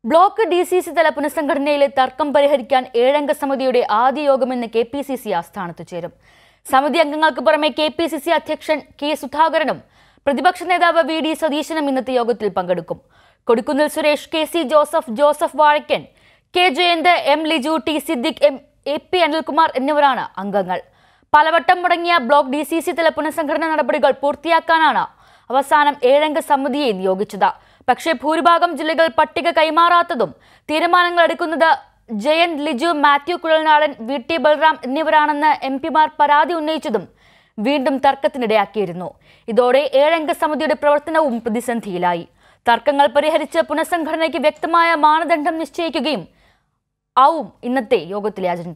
block D C C തല പുനഃസംഘടനയിലെ തർക്കം പരിഹരിക്കാൻ ഏഴംഗ സമിതിയുടെ ആദ്യ യോഗം ഇന്ന് കെ പി സി സി ആസ്ഥാനത്ത് ചേരും സമിതി അംഗങ്ങൾക്ക് പുറമെ കെ പി സി സി അധ്യക്ഷൻ കെ സുധാകരനും പ്രതിപക്ഷ നേതാവ് വി ഡി സതീശനും ഇന്നത്തെ യോഗത്തിൽ പങ്കെടുക്കും Kodikunnil Suresh K C Joseph Joseph Vazhakkan K Jayanth M Liju T Siddique M A P Anilkumar എന്നിവരാണ് അംഗങ്ങൾ പലവട്ടം മുടങ്ങിയ ബ്ലോക്ക് ഡി സി സി തല പുനഃസംഘടനാ നടപടികൾ പൂർത്തിയാക്കാനാണ് അവസാനം ഏഴംഗ സമിതിയെ നിയോഗിച്ചത് പക്ഷേ ഭൂരിഭാഗം ജില്ലകൾ പട്ടിക കൈമാറാത്തതും തീരുമാനങ്ങൾ എടുക്കുന്നത് ജയന്ത് ലിജു മാത്യു കുഴൽനാടൻ വി ടി ബൽറാം എന്നിവരാണെന്ന് എം പിമാർ പരാതി ഉന്നയിച്ചതും വീണ്ടും തർക്കത്തിനിടയാക്കിയിരുന്നു ഇതോടെ ഏഴംഗ സമിതിയുടെ പ്രവർത്തനവും പ്രതിസന്ധിയിലായി തർക്കങ്ങൾ പരിഹരിച്ച് പുനഃസംഘടനയ്ക്ക് വ്യക്തമായ മാനദണ്ഡം നിശ്ചയിക്കുകയും ആവും ഇന്നത്തെ യോഗത്തിലെ അജണ്ട